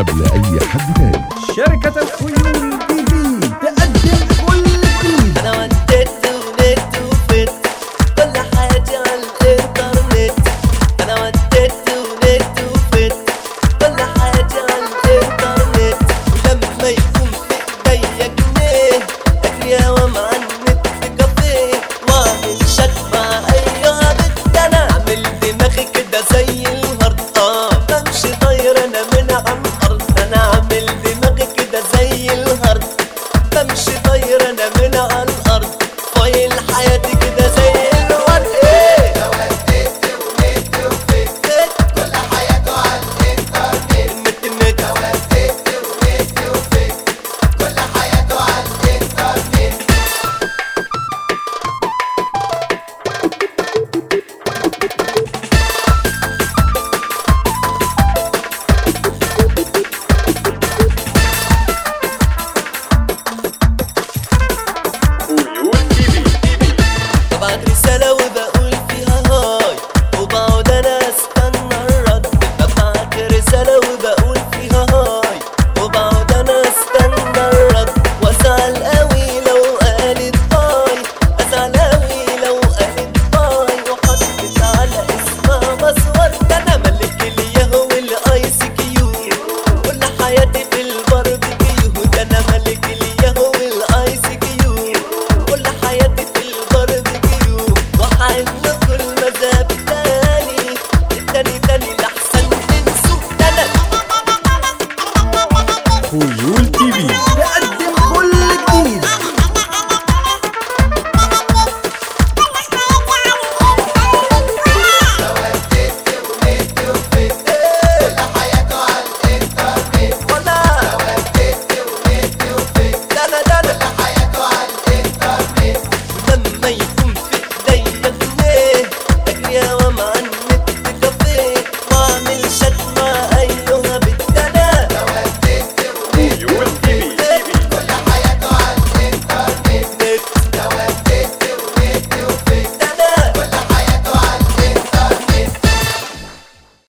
قبل أي حد تاني شركة الخيول تي في تقدم كل جديد انا وديت ونت وفت كل حاجة على الانترنت انا وديت ونت وفت كل حاجة على الانترنت ولما يكون في ايديا جنيه اجري اوام على النت في كافيه واعمل شات مع اي بنت انا اعمل دماغي كده زي الهارد اه بمشي طاير انا من على الارض انا اعمل دماغي كده زي الهارد بمشي